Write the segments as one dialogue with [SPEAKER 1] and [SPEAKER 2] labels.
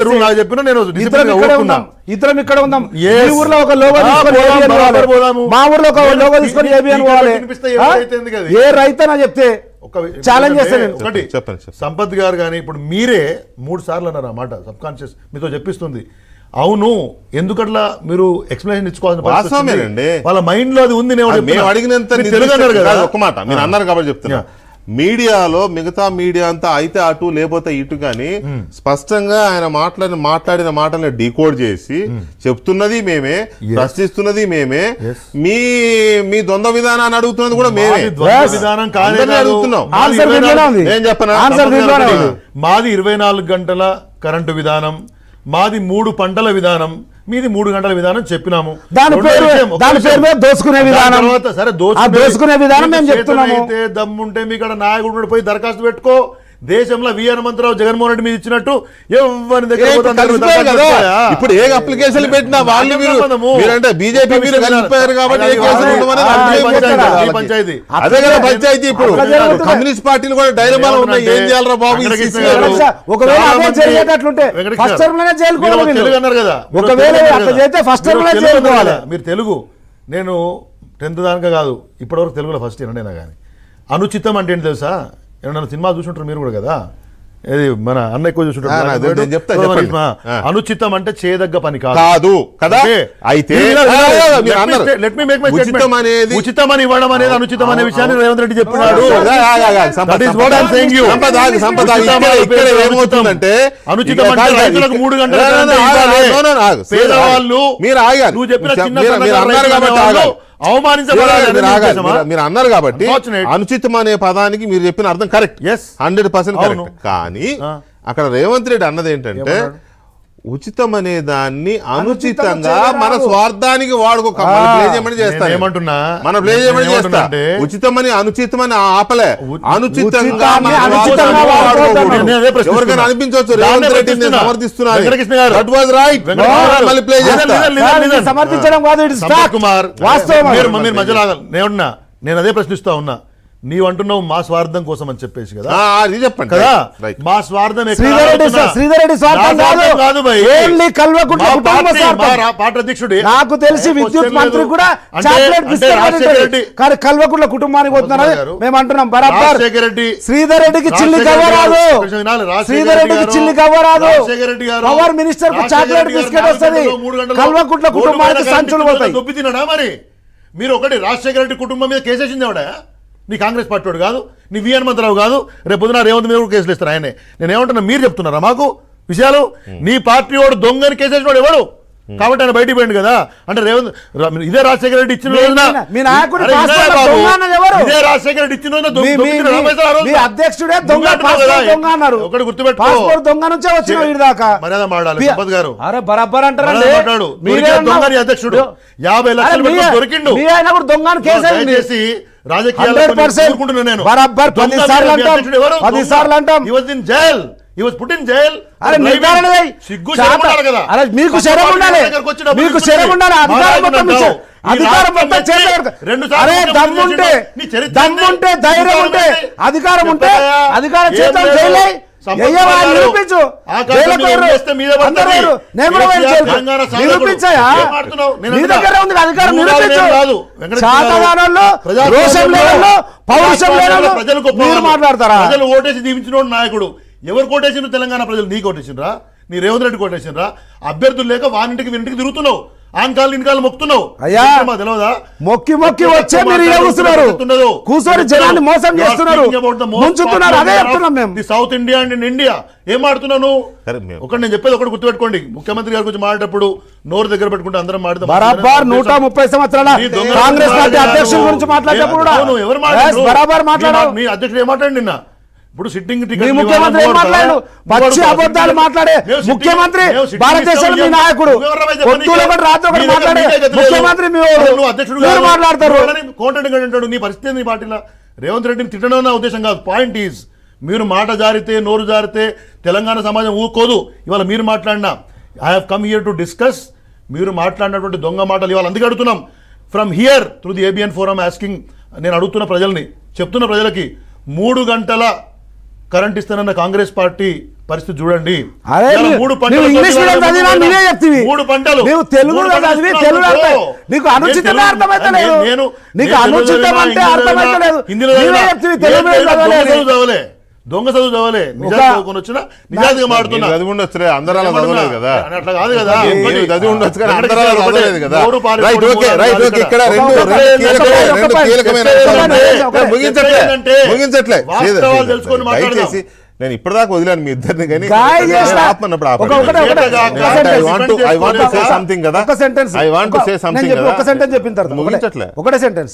[SPEAKER 1] Rule నాకు చెప్పినా నేను
[SPEAKER 2] ఇద్దరం
[SPEAKER 1] discipline గా
[SPEAKER 2] ఇక్కడ
[SPEAKER 1] ఊరుకున్నా.
[SPEAKER 2] ఉందాం ఇద్దరం ఇక్కడ ఉందాం
[SPEAKER 1] Yes.
[SPEAKER 2] ఈ ఊర్లో ఒక లోగో
[SPEAKER 1] ఆ,
[SPEAKER 2] తీసుకొని
[SPEAKER 1] పోదాం,
[SPEAKER 2] ABN
[SPEAKER 1] బరాబర్
[SPEAKER 2] పోవాలి.
[SPEAKER 1] పోదాము.
[SPEAKER 2] మా ఊర్లో ఒక
[SPEAKER 1] నేను
[SPEAKER 2] లోగో తీసుకొని
[SPEAKER 1] ఈ-
[SPEAKER 2] ఏబిఎన్
[SPEAKER 1] ఈ
[SPEAKER 2] పోవాలి
[SPEAKER 1] వినిపిస్తే
[SPEAKER 2] ఆ?
[SPEAKER 1] ఎవరైతే ఎందుకు అది?
[SPEAKER 2] ఏ రైతనా చెప్తే
[SPEAKER 1] ఒక
[SPEAKER 2] ఛాలెంజ్ చేస్తాను
[SPEAKER 1] ఎందుకంటే
[SPEAKER 2] నేను.
[SPEAKER 1] ఒకటి
[SPEAKER 3] చెప్పండి, చెప్పండి.
[SPEAKER 1] సంపత్ గారు కానీ ఇప్పుడు మీరే మూడు సార్లు అన్నారు అన్నమాట సబ్ కాన్షియస్ మీతో చెప్పిస్తుంది అవును ఎందుకట్లా మీరు ఎక్స్ప్లెనేషన్ ఇచ్చుకోవాల్సిన పరిస్థితి వచ్చింది.
[SPEAKER 3] వాస్తవమేనండి.
[SPEAKER 1] వాళ్ళ మైండ్ లో అది ఉంది నేను
[SPEAKER 3] అది
[SPEAKER 1] చెప్తున్నా.
[SPEAKER 3] మేము అడిగినంత
[SPEAKER 1] మీరు
[SPEAKER 3] నిర్దిష్ట-
[SPEAKER 1] తెలుగు అన్నారు కదా
[SPEAKER 3] కాదు, ఒక్క మాట మీరు అన్నారు కాబట్టి చెప్తున్నా మీడియాలో మిగతా మీడియా అంతా అయితే అటు లేకపోతే ఇటు కానీ స్పష్టంగా ఆయన మాట్లాడిన మాట్లాడిన మాటల్ని డీకోడ్ చేసి చెప్తున్నది మేమే ప్రశ్నిస్తున్నది మేమే
[SPEAKER 1] Yes.
[SPEAKER 3] మీ మీ ద్వంద్వ విధానాన్ని అడుగుతున్నది కూడా మేమే
[SPEAKER 1] మాది ద్వంద్వ
[SPEAKER 2] Yes.
[SPEAKER 1] విధానం కాదే
[SPEAKER 3] అందరినీ
[SPEAKER 1] కాదు.
[SPEAKER 3] అడుగుతున్నాం.
[SPEAKER 1] మాది
[SPEAKER 2] ఆన్సర్
[SPEAKER 1] ఇరవై
[SPEAKER 2] దీంట్లోనే
[SPEAKER 1] నాలుగు-
[SPEAKER 2] ఉంది
[SPEAKER 3] నేను చెప్పనా?
[SPEAKER 2] ఆన్సర్
[SPEAKER 1] సంపత్
[SPEAKER 2] దీంట్లోనే
[SPEAKER 1] గారు
[SPEAKER 2] ఉంది
[SPEAKER 1] ఒకటి. మాది ఇరవై నాలుగు గంటల కరెంటు విధానం మాది మూడు పంటల విధానం మీది మూడు గంటల విధానం చెప్పినాము
[SPEAKER 2] దాని
[SPEAKER 1] రెండో
[SPEAKER 2] పేరు-
[SPEAKER 1] విషయం, ఒక్క
[SPEAKER 2] దాని
[SPEAKER 1] విషయం.
[SPEAKER 2] పేరు మీద దోసుకునే
[SPEAKER 1] దాని
[SPEAKER 2] విధానం.
[SPEAKER 1] తర్వాత సరే
[SPEAKER 2] ఆ దోసుకునే విధానం మేము
[SPEAKER 1] మీకు
[SPEAKER 2] చెప్తున్నాము.
[SPEAKER 1] చేతనైతే దమ్ముంటే మీ ఇక్కడ నాయకుడు పోయి దరఖాస్తు పెట్టుకో దేశంలో వి హనుమంతరావు జగన్మోహన్ రెడ్డి మీద ఇచ్చినట్టు ఎవరి దగ్గర
[SPEAKER 3] ఏ,
[SPEAKER 1] పోతే
[SPEAKER 3] ఇప్పుడు
[SPEAKER 1] అందరూ
[SPEAKER 3] కలిసిపోయారు
[SPEAKER 1] దరఖాస్తు
[SPEAKER 3] కదా
[SPEAKER 1] పెట్టుకోయా?
[SPEAKER 3] ఇప్పుడు ఏ అప్లికేషన్ పెట్టినా వాళ్ళు
[SPEAKER 1] అదే
[SPEAKER 3] మీరు
[SPEAKER 1] సంబంధము.
[SPEAKER 3] మీరంటే బీజేపీ
[SPEAKER 1] ఒక్క
[SPEAKER 3] మీరు
[SPEAKER 1] విషయం
[SPEAKER 3] కలిసిపోయారు కాబట్టి ఏ
[SPEAKER 1] అది
[SPEAKER 3] కేసులు
[SPEAKER 1] అదే-
[SPEAKER 3] ఉండమనేది
[SPEAKER 1] అదే
[SPEAKER 3] అర్థం
[SPEAKER 1] పంచాయతీ,
[SPEAKER 3] అయిపోతుంది
[SPEAKER 1] అది
[SPEAKER 3] వాళ్ళకి.
[SPEAKER 1] పంచాయతీ.
[SPEAKER 3] అదే కదా పంచాయతీ ఇప్పుడు
[SPEAKER 2] అట్లా జరుగుతుంది.
[SPEAKER 3] కమ్యూనిస్ట్ పార్టీలు కూడా డైలమాలో ఉన్నాయి ఏం చేయాలరా బాబు ఈ
[SPEAKER 1] వెంకటకృష్ణ
[SPEAKER 3] CCA
[SPEAKER 1] గారు,
[SPEAKER 3] లో?
[SPEAKER 2] వెంకటకృష్ణ, ఒకవేళ
[SPEAKER 1] చాలా
[SPEAKER 2] అదే
[SPEAKER 1] మంది-
[SPEAKER 2] జరిగేటట్లుంటే
[SPEAKER 1] వెంకటకృష్ణ
[SPEAKER 2] ఫస్ట్ టర్మ్ లోనే జైలుకు
[SPEAKER 1] మీరు
[SPEAKER 2] పోవాలి
[SPEAKER 1] తెలుగు
[SPEAKER 2] వీళ్ళు.
[SPEAKER 1] అన్నారు కదా మీరు
[SPEAKER 2] ఒకవేళ
[SPEAKER 1] తెలుగు అన్నారు
[SPEAKER 2] అట్లా
[SPEAKER 1] కదా.
[SPEAKER 2] చేస్తే ఫస్ట్ టర్మ్
[SPEAKER 1] మీరు
[SPEAKER 2] లోనే
[SPEAKER 1] తెలుగు
[SPEAKER 2] జైలుకు
[SPEAKER 1] అన్నారు
[SPEAKER 2] పోవాలి
[SPEAKER 1] కదా. మీరు తెలుగు నేను టెన్త్ దానికా కాదు ఇప్పటివరకు తెలుగులో ఫస్ట్ ఇయర్ అయినా కానీ అనుచితం అంటే ఏంటి తెలుసా ఏమన్నా సినిమా చూసుంటారు మీరు కూడా కదా ఏది మన అన్న ఎక్కువ
[SPEAKER 3] ఆ, నాకు తెలుసు, నేను చెప్తా, చెప్పండి. ఆ.
[SPEAKER 1] అనుచితం అంటే చేయదగ్గ పని కాదు
[SPEAKER 3] కాదు కదా
[SPEAKER 1] ఓకే.
[SPEAKER 3] అయితే
[SPEAKER 1] మీరు వినాలి,
[SPEAKER 3] ఆ,
[SPEAKER 1] వినాలి.
[SPEAKER 3] ఆ, మీరు
[SPEAKER 1] Let me
[SPEAKER 3] అన్నారు.
[SPEAKER 1] state- let me make my
[SPEAKER 3] ఉచితం
[SPEAKER 1] statement.
[SPEAKER 3] అనేది
[SPEAKER 1] ఉచితం అని ఇవ్వడం అనేది అనుచితం అనే విషయాన్ని రేవంత్ రెడ్డి చెప్పినాడు
[SPEAKER 3] ఆ, ఆ, ఆ, ఆ, సంపద,
[SPEAKER 1] That is
[SPEAKER 3] సంపద.
[SPEAKER 1] what I'm saying you.
[SPEAKER 3] సంపద ఆగు, సంపద ఆగు.
[SPEAKER 1] ఉచితం
[SPEAKER 3] ఇక్కడ-
[SPEAKER 1] అనే
[SPEAKER 3] ఇక్కడ
[SPEAKER 1] పేరుతో
[SPEAKER 3] ఏమవుతుందంటే
[SPEAKER 1] అనుచితం
[SPEAKER 3] ఇక్కడ
[SPEAKER 1] అంటే
[SPEAKER 3] కాదు,
[SPEAKER 1] రైతులకు
[SPEAKER 3] ఇక్కడ-
[SPEAKER 1] మూడు గంటల
[SPEAKER 3] No, no,
[SPEAKER 1] కరెంట్
[SPEAKER 3] no,
[SPEAKER 1] ఇవ్వాలి.
[SPEAKER 3] no, no, no, ఆగు.
[SPEAKER 1] పేదవాళ్ళు
[SPEAKER 3] మీరు ఆగాలి
[SPEAKER 1] నువ్వు చెప్పిన
[SPEAKER 3] మీరు-
[SPEAKER 1] చిన్న
[SPEAKER 3] మీరు- మీరు
[SPEAKER 1] సన్నకారు
[SPEAKER 3] అన్నారు
[SPEAKER 1] రైతులు
[SPEAKER 3] కాబట్టి
[SPEAKER 1] అనేవాళ్ళు
[SPEAKER 3] ఆగాలి.
[SPEAKER 1] అవమానించబడాలి
[SPEAKER 3] మీరు
[SPEAKER 1] అనేది
[SPEAKER 3] ఆగాలి.
[SPEAKER 1] ఉద్దేశమా?
[SPEAKER 3] మీరు- మీరు అన్నారు కాబట్టి
[SPEAKER 1] Unfortunate.
[SPEAKER 3] అనుచితం అనే పదానికి మీరు చెప్పిన అర్థం కరెక్ట్
[SPEAKER 1] Yes.
[SPEAKER 3] హండ్రెడ్ పర్సెంట్
[SPEAKER 1] అవును.
[SPEAKER 3] కరెక్ట్ కానీ
[SPEAKER 1] ఆ.
[SPEAKER 3] అక్కడ రేవంత్ రెడ్డి అన్నది ఏంటంటే
[SPEAKER 1] ఏమన్నాడు?
[SPEAKER 3] ఉచితం అనే దాన్ని
[SPEAKER 2] అనుచితంగా
[SPEAKER 3] అనుచితంగా మన
[SPEAKER 2] చేయరాదు.
[SPEAKER 3] స్వార్థానికి వాడుకోక
[SPEAKER 2] ఆ.
[SPEAKER 3] మనం ప్లే చేయమని చేస్తాను
[SPEAKER 1] నేను ఏమంటున్నా?
[SPEAKER 3] మనం ప్లే
[SPEAKER 1] నేను
[SPEAKER 3] చేయమని చేస్తా
[SPEAKER 1] ఏమంటున్నా అంటే-
[SPEAKER 3] ఉచితమని అనుచితమని ఆపలే
[SPEAKER 1] ఉ-
[SPEAKER 3] అనుచితంగా
[SPEAKER 2] ఉచితాన్ని
[SPEAKER 3] మన
[SPEAKER 2] అనుచితంగా
[SPEAKER 3] స్వార్థానికి
[SPEAKER 2] వాడుకోవద్దు.
[SPEAKER 3] వాడుకోకూడదు.
[SPEAKER 1] నేను అదే ప్రశ్నిస్తున్నా.
[SPEAKER 3] ఎవరికైనా అనిపించవచ్చు
[SPEAKER 1] దాన్నే
[SPEAKER 3] రేవంత్ రెడ్డిని
[SPEAKER 1] ప్రశ్నిస్తున్నా.
[SPEAKER 3] సమర్థిస్తున్నాను
[SPEAKER 1] వెంకటకృష్ణ గారు.
[SPEAKER 3] దట్ వాజ్ రైట్
[SPEAKER 1] వెంకటకృష్ణ గారు.
[SPEAKER 3] మళ్ళీ ప్లే
[SPEAKER 1] నిజం,
[SPEAKER 3] చేస్తా
[SPEAKER 1] నిజం, నిజం,
[SPEAKER 2] సార్,
[SPEAKER 1] నిజం.
[SPEAKER 2] ఇది సమర్థించడం కాదు ఇట్
[SPEAKER 1] సంపత్ కుమార్
[SPEAKER 2] వాస్తవం
[SPEAKER 1] మీరు
[SPEAKER 2] అది.
[SPEAKER 1] మీరు మధ్యలో ఆగాలి. నేనున్నా నేను అదే ప్రశ్నిస్తా ఉన్నా నీవు అంటున్నావు మా స్వార్థం కోసం అని చెప్పేసి కదా
[SPEAKER 3] ఆ, అది చెప్పండి
[SPEAKER 1] కదా
[SPEAKER 3] రైట్
[SPEAKER 1] మా స్వార్థం ఎక్కడ
[SPEAKER 2] శ్రీధర్ రెడ్డి
[SPEAKER 1] ఆలోచన?
[SPEAKER 2] శ్రీధర్ రెడ్డి స్వార్థం
[SPEAKER 1] నా
[SPEAKER 2] కాదు
[SPEAKER 1] కాదు భయ్.
[SPEAKER 2] ఓన్లీ కల్వకుంట్ల
[SPEAKER 1] మా
[SPEAKER 2] కుటుంబ
[SPEAKER 1] పార్టీ,
[SPEAKER 2] స్వార్థం
[SPEAKER 1] మా రా- పార్టీ అధ్యక్షుడు
[SPEAKER 2] నాకు తెలిసి
[SPEAKER 1] ఏ
[SPEAKER 2] విద్యుత్
[SPEAKER 1] క్వశ్చన్
[SPEAKER 2] మంత్రి
[SPEAKER 1] లేదు.
[SPEAKER 2] కూడా
[SPEAKER 1] అంటే-
[SPEAKER 2] చాక్లెట్
[SPEAKER 1] అంటే
[SPEAKER 2] బిస్కెట్
[SPEAKER 1] రాజశేఖర
[SPEAKER 2] ఉంటుంది.
[SPEAKER 1] రెడ్డి
[SPEAKER 2] కానీ కల్వకుంట్ల కుటుంబానికి పోతున్నారని
[SPEAKER 1] గారు,
[SPEAKER 2] మేము అంటున్నాం బరాబర్
[SPEAKER 1] రాజశేఖర రెడ్డి
[SPEAKER 2] శ్రీధర్ రెడ్డికి చిల్లి
[SPEAKER 1] రాజశేఖర
[SPEAKER 2] కవ్వరాదు
[SPEAKER 1] రెడ్డి గారు, వినాలి, రాజశేఖర
[SPEAKER 2] శ్రీధర్ రెడ్డికి
[SPEAKER 1] రెడ్డి
[SPEAKER 2] చిల్లి
[SPEAKER 1] గారు,
[SPEAKER 2] కవ్వరాదు
[SPEAKER 1] రాజశేఖర రెడ్డి గారు,
[SPEAKER 2] పవర్ మినిస్టర్ కు
[SPEAKER 1] రాజశేఖర
[SPEAKER 2] చాక్లెట్
[SPEAKER 1] రెడ్డి గారు
[SPEAKER 2] బిస్కెట్
[SPEAKER 1] నాలుగు
[SPEAKER 2] వస్తుంది
[SPEAKER 1] గంటల్లో, మూడు గంటల్లో
[SPEAKER 2] కల్వకుంట్ల
[SPEAKER 1] ఓటు
[SPEAKER 2] కుటుంబానికి
[SPEAKER 1] పైన
[SPEAKER 2] సంచులు
[SPEAKER 1] కనిపించిన
[SPEAKER 2] పోతాయి
[SPEAKER 1] దొబ్బి తినడా మరి మీరు ఒకటి రాజశేఖర రెడ్డి కుటుంబం మీద కేసేసింది ఎవడా నీ కాంగ్రెస్ పార్టీ వాడు కాదు నీ వి హనుమంతరావు కాదు రేపు పొద్దున రేవంత్ మీద కూడా కేసులు ఇస్తారు ఆయనే నేను ఏమంటున్నా మీరు చెప్తున్నారా మాకు విషయాలు నీ పార్టీ వాడు దొంగని కేసేసిన వాడు ఎవడు కాబట్టి ఆయన బయటికి పోయింది కదా అంటే రేవంత్ రా- ఇదే రాజశేఖర రెడ్డి ఇచ్చిన
[SPEAKER 2] మీ-
[SPEAKER 1] రోజున
[SPEAKER 2] మీ నాయకుడి
[SPEAKER 1] అరే
[SPEAKER 2] పాస్పోర్ట్
[SPEAKER 1] ఇదే బాబు,
[SPEAKER 2] దొంగ అన్నది ఎవరు?
[SPEAKER 1] ఇదే రాజశేఖర రెడ్డి ఇచ్చిన రోజున దొంగ-
[SPEAKER 2] మీ- మీ-
[SPEAKER 1] దొంగిన రామేశ్వర ఆ రోజున.
[SPEAKER 2] మీ అధ్యక్షుడే దొంగ
[SPEAKER 1] నువ్వే అంటున్నావు
[SPEAKER 2] పాస్పోర్ట్
[SPEAKER 1] కదా,
[SPEAKER 2] దొంగ అన్నారు
[SPEAKER 1] ఒకటి గుర్తుపెట్టుకో
[SPEAKER 2] పాస్పోర్ట్ దొంగ నుంచే వచ్చిన వీడి దాకా
[SPEAKER 1] మర్యాద మాడాలి
[SPEAKER 2] మీ-
[SPEAKER 1] సంపత్ గారు
[SPEAKER 2] అరే బరాబర్ అంటారండి
[SPEAKER 1] మర్యాద మాట్లాడు
[SPEAKER 2] మీరే
[SPEAKER 1] దొరికే
[SPEAKER 2] అన్నారు.
[SPEAKER 1] దొంగని అధ్యక్షుడు యాభై
[SPEAKER 2] అరే
[SPEAKER 1] లక్షలు
[SPEAKER 2] మీ-
[SPEAKER 1] పెట్టుకొని దొరికిండు
[SPEAKER 2] మీ ఆయన కూడా దొంగని కేసు అయింది
[SPEAKER 1] దయచేసి రాజకీయాల్లో
[SPEAKER 2] హండ్రెడ్
[SPEAKER 1] కొన్ని
[SPEAKER 2] పర్సెంట్
[SPEAKER 1] ఊరుకుంటున్నా నేను
[SPEAKER 2] బరాబర్ పది
[SPEAKER 1] దొంగ
[SPEAKER 2] సార్లు
[SPEAKER 1] మీ
[SPEAKER 2] అంటాం
[SPEAKER 1] అధ్యక్షుడు ఎవరు?
[SPEAKER 2] పది
[SPEAKER 1] దొంగ.
[SPEAKER 2] సార్లు అంటాం
[SPEAKER 1] He was in jail. He was put in jail.
[SPEAKER 2] అరే
[SPEAKER 1] For
[SPEAKER 2] నిర్ధారణ
[SPEAKER 1] driving.
[SPEAKER 2] చేయి.
[SPEAKER 1] సిగ్గు
[SPEAKER 2] చాట-
[SPEAKER 1] శరం ఉండాలి కదా
[SPEAKER 2] అరే మీకు
[SPEAKER 1] పక్క
[SPEAKER 2] శరం
[SPEAKER 1] పార్టీ
[SPEAKER 2] ఉండాలి
[SPEAKER 1] దగ్గరకు వచ్చి డబ్బులు
[SPEAKER 2] మీకు
[SPEAKER 1] తీసుకుని
[SPEAKER 2] శరం ఉండాలి
[SPEAKER 1] మా
[SPEAKER 2] అధికారం
[SPEAKER 1] రాజకీయం
[SPEAKER 2] మొత్తం
[SPEAKER 1] అంటావు.
[SPEAKER 2] ఇచ్చే-
[SPEAKER 1] ఈ
[SPEAKER 2] అధికారం
[SPEAKER 1] రాష్ట్రం
[SPEAKER 2] మొత్తం
[SPEAKER 1] వచ్చి
[SPEAKER 2] చేసేవాడు.
[SPEAKER 1] రెండు సార్లు
[SPEAKER 2] అరే
[SPEAKER 1] ముఖ్యమంత్రి
[SPEAKER 2] దమ్ముంటే
[SPEAKER 1] చేసిండు. నీ చరిత్ర
[SPEAKER 2] దమ్ముంటే
[SPEAKER 1] ఏంది?
[SPEAKER 2] ధైర్యం
[SPEAKER 1] అధికారం
[SPEAKER 2] ఉంటే
[SPEAKER 1] ఏంది?
[SPEAKER 2] అధికారం ఉంటే
[SPEAKER 1] చెప్పయ్యా.
[SPEAKER 2] అధికారం
[SPEAKER 1] ఏం
[SPEAKER 2] చేద్దాం
[SPEAKER 1] లేదు.
[SPEAKER 2] జైలే
[SPEAKER 1] సంపత్
[SPEAKER 2] ఎయ్యవా,
[SPEAKER 1] కుమార్ గారు.
[SPEAKER 2] నిరూపించు
[SPEAKER 1] ఆకాశం
[SPEAKER 2] జైలుకు
[SPEAKER 1] మీద
[SPEAKER 2] ఎవరు?
[SPEAKER 1] వేస్తే మీద పడుతుంది.
[SPEAKER 2] అందరూ ఎవరు? నేను కూడా పోయి
[SPEAKER 1] కేసీఆర్
[SPEAKER 2] జైలుకు.
[SPEAKER 1] తెలంగాణ సాధకుడు.
[SPEAKER 2] నిరూపించాయా
[SPEAKER 1] ఏం ఆడుతున్నావు? నేను
[SPEAKER 2] నీ
[SPEAKER 1] అంటున్నా.
[SPEAKER 2] దగ్గర ఉంది అధికారం
[SPEAKER 1] నువ్వు కాదు,
[SPEAKER 2] నిరూపించు
[SPEAKER 1] నేను కాదు. వెంకటేశ్వర గారు.
[SPEAKER 2] చాతగానోళ్ళు
[SPEAKER 1] ప్రజాస్వామ్యంలో
[SPEAKER 2] రోషం లేనోళ్ళు పౌరుషం
[SPEAKER 1] ప్రజాస్వామ్యంలో
[SPEAKER 2] లేనోళ్ళు
[SPEAKER 1] ప్రజలు గొప్ప
[SPEAKER 2] మీరు
[SPEAKER 1] వాళ్ళు.
[SPEAKER 2] మాట్లాడతారా
[SPEAKER 1] ప్రజలు ఓటేసి దీవించిన నాయకుడు ఎవరు కోటేసిండ్రు తెలంగాణ ప్రజలు నీకు ఓటేసిండ్రా నీ రేవంత్ రెడ్డి కోటేసిండ్రా అభ్యర్థులు లేక వానింటికి వీరింటికి తిరుగుతున్నావు ఆన్కాలు ఇన్కాలు మొక్కుతున్నావు
[SPEAKER 2] అయ్యా.
[SPEAKER 1] మా తెలియదా
[SPEAKER 2] మొక్కి మొక్కి
[SPEAKER 1] ఎక్కువ
[SPEAKER 2] వచ్చే మీరు
[SPEAKER 1] మాట్లాడే
[SPEAKER 2] ఇలా కూర్చున్నారు
[SPEAKER 1] ఉండదు.
[SPEAKER 2] కూర్చొని
[SPEAKER 1] చెప్తున్నావు.
[SPEAKER 2] జనాన్ని మోసం
[SPEAKER 1] You are
[SPEAKER 2] చేస్తున్నారు
[SPEAKER 1] speaking about the most
[SPEAKER 2] ముంచుతున్నారు అదే
[SPEAKER 1] popular
[SPEAKER 2] చెప్తున్నాం
[SPEAKER 1] of
[SPEAKER 2] మేము
[SPEAKER 1] the south India and India ఏం ఆడుతున్నాను
[SPEAKER 3] సరే, మేము-
[SPEAKER 1] ఒకటి నేను చెప్పేది ఒకటి గుర్తుపెట్టుకోండి ముఖ్యమంత్రి గారి గురించి మాట్లాడేటప్పుడు నోరు దగ్గర పెట్టుకుంటే అందరం మాట్లాడదాం
[SPEAKER 2] బరాబర్ నూట ముప్పై సంవత్సరాల
[SPEAKER 1] నీ దొంగ
[SPEAKER 2] కాంగ్రెస్ పార్టీ
[SPEAKER 1] మాట్లాడారు.
[SPEAKER 2] అధ్యక్షుల గురించి మాట్లాడేటప్పుడు కూడా
[SPEAKER 1] అవును, ఎవరు
[SPEAKER 2] Yes,
[SPEAKER 1] మాట్లాడారు?
[SPEAKER 2] బరాబర్
[SPEAKER 1] మీ
[SPEAKER 2] మాట్లాడారు
[SPEAKER 1] మా- మీ అధ్యక్షుడు ఏం మాట్లాడి నిన్న ఇప్పుడు సిట్టింగ్
[SPEAKER 2] మీ ముఖ్యమంత్రి ఏం మాట్లాడు పచ్చి అబద్ధాలు మాట్లాడే ముఖ్యమంత్రి భారతదేశంలో మీ నాయకుడు పొద్దున ఒకటి రాత్రి ఒకటి మాట్లాడే ముఖ్యమంత్రి మీ వాడు.
[SPEAKER 1] అధ్యక్షుడు
[SPEAKER 2] మీరు మాట్లాడతారు
[SPEAKER 1] కోంటెంట్ అంటాడు నీ పరిస్థితి నీ పార్టీలో రేవంత్ రెడ్డిని తిట్టడం నా ఉద్దేశం కాదు పాయింట్ ఈజ్ మీరు మాట జారితే నోరు జారితే తెలంగాణ సమాజం ఊకోదు ఇవాళ మీరు మాట్లాడినా I have come here to discuss మీరు మాట్లాడినటువంటి దొంగ మాటలు ఇవాళ అందుకే అడుగుతున్నాం from here through the ABN forum asking నేను అడుగుతున్న ప్రజల్ని చెప్తున్న ప్రజలకి మూడు గంటల కరెంట్ ఇస్తానన్న కాంగ్రెస్ పార్టీ పరిస్థితి చూడండి
[SPEAKER 2] అరే
[SPEAKER 1] ఇవాళ
[SPEAKER 2] నీవు-
[SPEAKER 1] మూడు
[SPEAKER 2] నీవు
[SPEAKER 1] పంటలు
[SPEAKER 2] ఇంగ్లీష్ మీడియం
[SPEAKER 1] తోటి
[SPEAKER 2] చదివినా
[SPEAKER 1] వాళ్ళ
[SPEAKER 2] నీవే చెప్తివి.
[SPEAKER 1] మూడు పంటలు
[SPEAKER 2] నీవు తెలుగులో
[SPEAKER 1] మూడు పంటలు
[SPEAKER 2] చదివి
[SPEAKER 1] ఇస్తున్నావు
[SPEAKER 2] తెలుగులో
[SPEAKER 1] అనుకో.
[SPEAKER 2] అర్థం- నీకు
[SPEAKER 1] నేను
[SPEAKER 2] అనుచితమే
[SPEAKER 1] తెలుగు-
[SPEAKER 2] అర్థమైతలేదు.
[SPEAKER 1] నేను- నేను-
[SPEAKER 2] నీకు
[SPEAKER 1] నేను తెలుగు
[SPEAKER 2] అనుచితం
[SPEAKER 1] చదివినా,
[SPEAKER 2] అంటే
[SPEAKER 1] హిందీ
[SPEAKER 2] అర్థమైతలేదు.
[SPEAKER 1] చదివినా, హిందీలో
[SPEAKER 2] నీవే
[SPEAKER 1] చదివినా,
[SPEAKER 2] చెప్తివి,
[SPEAKER 1] నేను
[SPEAKER 2] తెలుగులో
[SPEAKER 1] చదివినా, దొంగ
[SPEAKER 2] చదవలేదు.
[SPEAKER 1] చదువు చదవలే దొంగ చదువు చదవలే నిజాలు చదువుకొని వచ్చిన నిజాలుగా మాడుతున్నా
[SPEAKER 3] చదివి ఉండొచ్చులే అందరూ అలా చదవలేదు కదా
[SPEAKER 1] అట్లా కాదు కదా
[SPEAKER 3] మీరు
[SPEAKER 1] ఒకటి.
[SPEAKER 3] చదివి ఉండొచ్చు కానీ అందరూ
[SPEAKER 1] ఒకటి
[SPEAKER 3] అలా చదవలేదు కదా
[SPEAKER 1] నోరు పారేసుకోవడం
[SPEAKER 3] రైట్ ఓకే
[SPEAKER 1] మూడు
[SPEAKER 3] రైట్
[SPEAKER 1] నాలుగు
[SPEAKER 3] ఓకే ఇక్కడ
[SPEAKER 1] కదా.
[SPEAKER 3] రెండు
[SPEAKER 2] ఒక-
[SPEAKER 3] రెండు
[SPEAKER 2] ఒక-
[SPEAKER 3] కీలకమైన
[SPEAKER 2] ఒక-
[SPEAKER 3] రెండు
[SPEAKER 2] ఒక-
[SPEAKER 3] కీలకమైన
[SPEAKER 2] ఒక-
[SPEAKER 3] అంశాలు ఉన్నాయి.
[SPEAKER 2] ఒక- ఒక-
[SPEAKER 3] ముగించట్లే
[SPEAKER 1] ఏంటంటే
[SPEAKER 3] ముగించట్లే
[SPEAKER 1] వాస్తవాలు తెలుసుకొని మాట్లాడదాం.
[SPEAKER 3] దయచేసి నేను ఇప్పటిదాకా వదిలాను మీ ఇద్దరిని కానీ
[SPEAKER 2] గాయ చేసిన-
[SPEAKER 3] ఆపన్నప్పుడు
[SPEAKER 2] ఒక- ఒకటే- ఒకటే-
[SPEAKER 1] ఒకటే-
[SPEAKER 3] I want I want say
[SPEAKER 1] ఒక-
[SPEAKER 3] సంథింగ్ కదా
[SPEAKER 2] ఒక సెంటెన్స్
[SPEAKER 3] ఐ వాంట్ సే
[SPEAKER 2] నేను
[SPEAKER 3] సంథింగ్
[SPEAKER 2] చెప్పి
[SPEAKER 3] కదా
[SPEAKER 2] ఒక సెంటెన్స్ చెప్పిన తర్వాత ఒకటే-
[SPEAKER 3] ముగించట్లే
[SPEAKER 2] ఒకటే సెంటెన్స్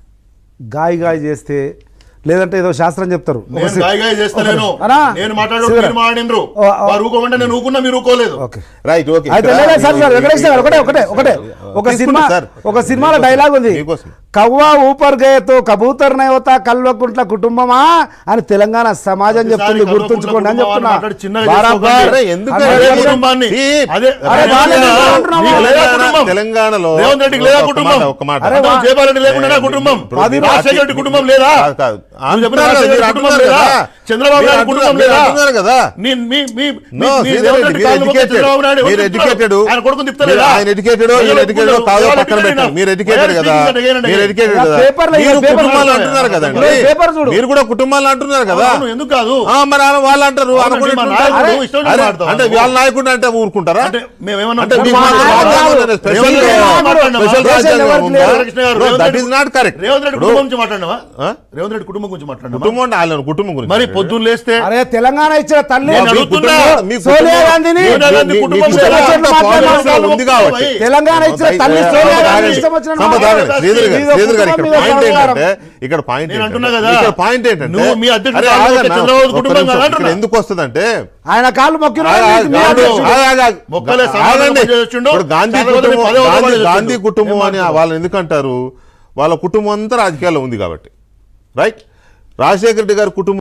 [SPEAKER 2] గాయ గాయ చేస్తే లేదంటే ఏదో శాస్త్రం చెప్తారు ఒక
[SPEAKER 1] నేను
[SPEAKER 2] సె-
[SPEAKER 1] గాయ గాయ చేస్తలేను
[SPEAKER 2] అనా?
[SPEAKER 1] నేను మాట్లాడు
[SPEAKER 2] శివరా.
[SPEAKER 1] మీరు మాట్లాడినరు
[SPEAKER 2] ఓ, ఓ.
[SPEAKER 1] వారు ఊకోమంటే నేను ఊకున్నా మీరు ఊకోలేదు
[SPEAKER 2] ఓకే
[SPEAKER 3] రైట్ ఓకే
[SPEAKER 2] అయితే
[SPEAKER 3] ఇక్కడ
[SPEAKER 2] లేదు సార్ సార్
[SPEAKER 3] మీరు-
[SPEAKER 2] వెంకటేష్ గారు ఒకటే ఒకటే ఒకటే ఒక
[SPEAKER 3] తీసుకుంటా
[SPEAKER 2] సినిమా
[SPEAKER 3] సార్.
[SPEAKER 2] ఒక సినిమాలో డైలాగ్ ఉంది
[SPEAKER 3] మీకోసం.
[SPEAKER 2] కవ్వ ఊపర్ గయతో కబూతర్ నయవత కల్వకుంట్ల కుటుంబమా అని తెలంగాణ సమాజం చెప్తుంది
[SPEAKER 1] ప్రతిసారి
[SPEAKER 2] గుర్తుంచుకోండి అని
[SPEAKER 1] కల్వకుంట్ల
[SPEAKER 2] చెప్తున్నా
[SPEAKER 1] మాట్లాడి చిన్నగా
[SPEAKER 2] బరాబర్.
[SPEAKER 1] చేసుకోకండి.
[SPEAKER 3] అరే, ఎందుకు
[SPEAKER 2] అదే
[SPEAKER 3] అదే
[SPEAKER 2] కుటుంబం.
[SPEAKER 1] కుటుంబాన్ని
[SPEAKER 3] ఈ
[SPEAKER 1] అదే
[SPEAKER 2] అరే,
[SPEAKER 1] అదే
[SPEAKER 2] వాళ్ళే
[SPEAKER 1] తెలంగాణ-
[SPEAKER 2] అనుకుంటున్నావా?
[SPEAKER 1] నీకు లేదా
[SPEAKER 3] తెలంగాణ-
[SPEAKER 1] కుటుంబం?
[SPEAKER 3] తెలంగాణలో
[SPEAKER 1] రేవంత్ రెడ్డికి లేదా
[SPEAKER 3] ఒక
[SPEAKER 1] కుటుంబం
[SPEAKER 3] మాట, ఒక మాట.
[SPEAKER 2] అరే,
[SPEAKER 1] అంతకు
[SPEAKER 2] వా-
[SPEAKER 1] జయపాల్ రెడ్డి లేకుండా కుటుంబం
[SPEAKER 3] పది
[SPEAKER 1] రాజశేఖర రెడ్డి కుటుంబం లేదా
[SPEAKER 3] కాదు, కాదు.
[SPEAKER 1] నువ్వు చెప్పిన
[SPEAKER 3] అంటున్నారు
[SPEAKER 1] రాజశేఖర
[SPEAKER 3] మీరు
[SPEAKER 1] రెడ్డి కుటుంబం
[SPEAKER 3] అంటున్నారు
[SPEAKER 1] లేదా
[SPEAKER 3] కదా.
[SPEAKER 1] చంద్రబాబు
[SPEAKER 3] మీరు
[SPEAKER 1] నాయుడు కుటుంబం
[SPEAKER 3] అంటున్నారు-
[SPEAKER 1] లేదా
[SPEAKER 3] మీరు అంటున్నారు కదా.
[SPEAKER 1] నీ మీ మీ
[SPEAKER 3] No,
[SPEAKER 1] మీ
[SPEAKER 3] శ్రీధర్
[SPEAKER 1] రేవంత్
[SPEAKER 3] రెడ్డి,
[SPEAKER 1] రెడ్డి
[SPEAKER 3] మీరు
[SPEAKER 1] కాళ్ళు మొక్కి
[SPEAKER 3] educated.
[SPEAKER 1] చంద్రబాబు నాయుడు
[SPEAKER 3] మీరు
[SPEAKER 1] ఎవరు
[SPEAKER 3] educated.
[SPEAKER 1] తిప్పుతారు? ఆయన కొడుకుని తిప్పుతలేదా?
[SPEAKER 3] ఆయన educated, ఈయన
[SPEAKER 1] ప్రజలు
[SPEAKER 3] educated
[SPEAKER 1] ఒప్పుకుంటారు.
[SPEAKER 3] కాదో
[SPEAKER 1] ఎవరు
[SPEAKER 3] పక్కన
[SPEAKER 1] educated
[SPEAKER 3] పెట్టండి. మీరు
[SPEAKER 1] అయినా?
[SPEAKER 3] educated
[SPEAKER 1] ఎవరు
[SPEAKER 3] కదా.
[SPEAKER 1] educated అయినా?
[SPEAKER 3] మీరు educated
[SPEAKER 2] ఇలా
[SPEAKER 3] కదా.
[SPEAKER 2] పేపర్లో
[SPEAKER 3] మీరు
[SPEAKER 2] ఇలా పేపర్లో
[SPEAKER 3] కుటుంబాలు
[SPEAKER 1] చూడండి.
[SPEAKER 3] అంటున్నారు కదండి
[SPEAKER 2] ఇలా పేపర్ చూడు.
[SPEAKER 3] మీరు కూడా కుటుంబాలు అంటున్నారు కదా
[SPEAKER 1] అవును, ఎందుకు కాదు
[SPEAKER 3] ఆ, మరి అలా వాళ్ళు అంటారు
[SPEAKER 1] అవునండి,
[SPEAKER 3] అనుకుని
[SPEAKER 1] మా
[SPEAKER 3] ఇట్లుంటారు.
[SPEAKER 1] నాయకుడు ఇష్టం వచ్చినట్టు
[SPEAKER 3] అరే,
[SPEAKER 1] మాట్లాడతావా
[SPEAKER 3] అంటే
[SPEAKER 1] నువ్వు?
[SPEAKER 3] వాళ్ళ నాయకుడు అంటే ఊరుకుంటారా
[SPEAKER 1] అంటే మేమేమన్నా
[SPEAKER 3] అంటే మీకు
[SPEAKER 2] మా
[SPEAKER 3] మాత్రం
[SPEAKER 2] నాయకుడు
[SPEAKER 3] రాజ్యాంగం
[SPEAKER 2] కాదు.
[SPEAKER 3] స్పెషల్
[SPEAKER 1] రేవంత్ రెడ్డి
[SPEAKER 3] గా-
[SPEAKER 1] మాట్లాడినావా?
[SPEAKER 3] స్పెషల్
[SPEAKER 2] దేశం
[SPEAKER 3] రాజ్యాంగం
[SPEAKER 2] ఎవరికి
[SPEAKER 3] ఉందా?
[SPEAKER 2] లేదు.
[SPEAKER 1] కృష్ణ గారు,
[SPEAKER 3] No,
[SPEAKER 1] Revanth
[SPEAKER 3] that
[SPEAKER 1] Reddy-
[SPEAKER 3] is not correct.
[SPEAKER 1] Revanth Reddy
[SPEAKER 3] ఇప్పుడు
[SPEAKER 1] కుటుంబం గురించి మాట్లాడినావా
[SPEAKER 3] ఆ?
[SPEAKER 1] రేవంత్ రెడ్డి కుటుంబం గురించి మాట్లాడినావా
[SPEAKER 3] కుటుంబం అంటే వాళ్ళ కుటుంబం గురించి
[SPEAKER 1] మరి పొద్దున్న లేస్తే
[SPEAKER 2] అరే తెలంగాణ ఇచ్చిన తల్లి
[SPEAKER 1] నేను
[SPEAKER 3] మీ
[SPEAKER 1] అడుగుతున్నా.
[SPEAKER 3] కుటుంబం- మీ
[SPEAKER 2] సోనియా
[SPEAKER 3] కుటుంబం-
[SPEAKER 2] గాంధీని
[SPEAKER 3] మీ-
[SPEAKER 1] సోనియా గాంధీ
[SPEAKER 3] మీ-
[SPEAKER 1] కుటుంబం
[SPEAKER 3] మీకు
[SPEAKER 1] లేదా?
[SPEAKER 3] ఇష్టం వచ్చినట్టు
[SPEAKER 2] మాట్లాడే
[SPEAKER 3] పాలిటిక్స్ ఉంది కాబట్టి
[SPEAKER 2] తెలంగాణ ఇచ్చిన తల్లి సోనియా గాంధీ ఇష్టం వచ్చిన
[SPEAKER 3] సంపద
[SPEAKER 2] మాట.
[SPEAKER 3] ఆగండి. శ్రీధర్ గారు,
[SPEAKER 2] మీద
[SPEAKER 3] శ్రీధర్ గారు, ఇక్కడ
[SPEAKER 2] కుటుంబం మీద
[SPEAKER 3] పాయింట్
[SPEAKER 2] వ్యవహారం.
[SPEAKER 3] ఏంటంటే ఇక్కడ పాయింట్
[SPEAKER 1] నేను
[SPEAKER 3] ఏంటంటే-
[SPEAKER 1] అంటున్నా కదా.
[SPEAKER 3] ఇక్కడ పాయింట్ ఏంటంటే
[SPEAKER 1] నువ్వు మీ అధ్యక్షుడు
[SPEAKER 3] అరే,
[SPEAKER 1] కాదు,
[SPEAKER 3] ఆగన్నా.
[SPEAKER 1] చంద్రబాబు
[SPEAKER 3] ఒక్క
[SPEAKER 1] కుటుంబం
[SPEAKER 3] నిమిషం.
[SPEAKER 1] కాదు అంటున్నా.
[SPEAKER 3] ఇక్కడ ఎందుకు వస్తుందంటే
[SPEAKER 2] ఆయన కాళ్ళు మొక్కిన
[SPEAKER 3] ఆగ- ఆగ-
[SPEAKER 2] మీ
[SPEAKER 3] ఆగ-
[SPEAKER 2] అధ్యక్షుడు.
[SPEAKER 3] ఆగ- ఆగ- ఆగ-
[SPEAKER 1] మొక్కలే సమాధానం
[SPEAKER 3] ఆగండి.
[SPEAKER 1] చేస్తుండు.
[SPEAKER 3] ఇప్పుడు గాంధీ
[SPEAKER 1] చాలా మంది
[SPEAKER 3] కుటుంబం
[SPEAKER 1] పదే పదే
[SPEAKER 3] గాంధీ-
[SPEAKER 1] చేస్తుండు.
[SPEAKER 3] గాంధీ కుటుంబం
[SPEAKER 1] ఏం
[SPEAKER 3] అని
[SPEAKER 1] మాట్లాడతావు?
[SPEAKER 3] వాళ్ళని ఎందుకంటారు వాళ్ళ కుటుంబం అంతా రాజకీయాల్లో ఉంది కాబట్టి రైట్ రాజశేఖర రెడ్డి గారి కుటుంబం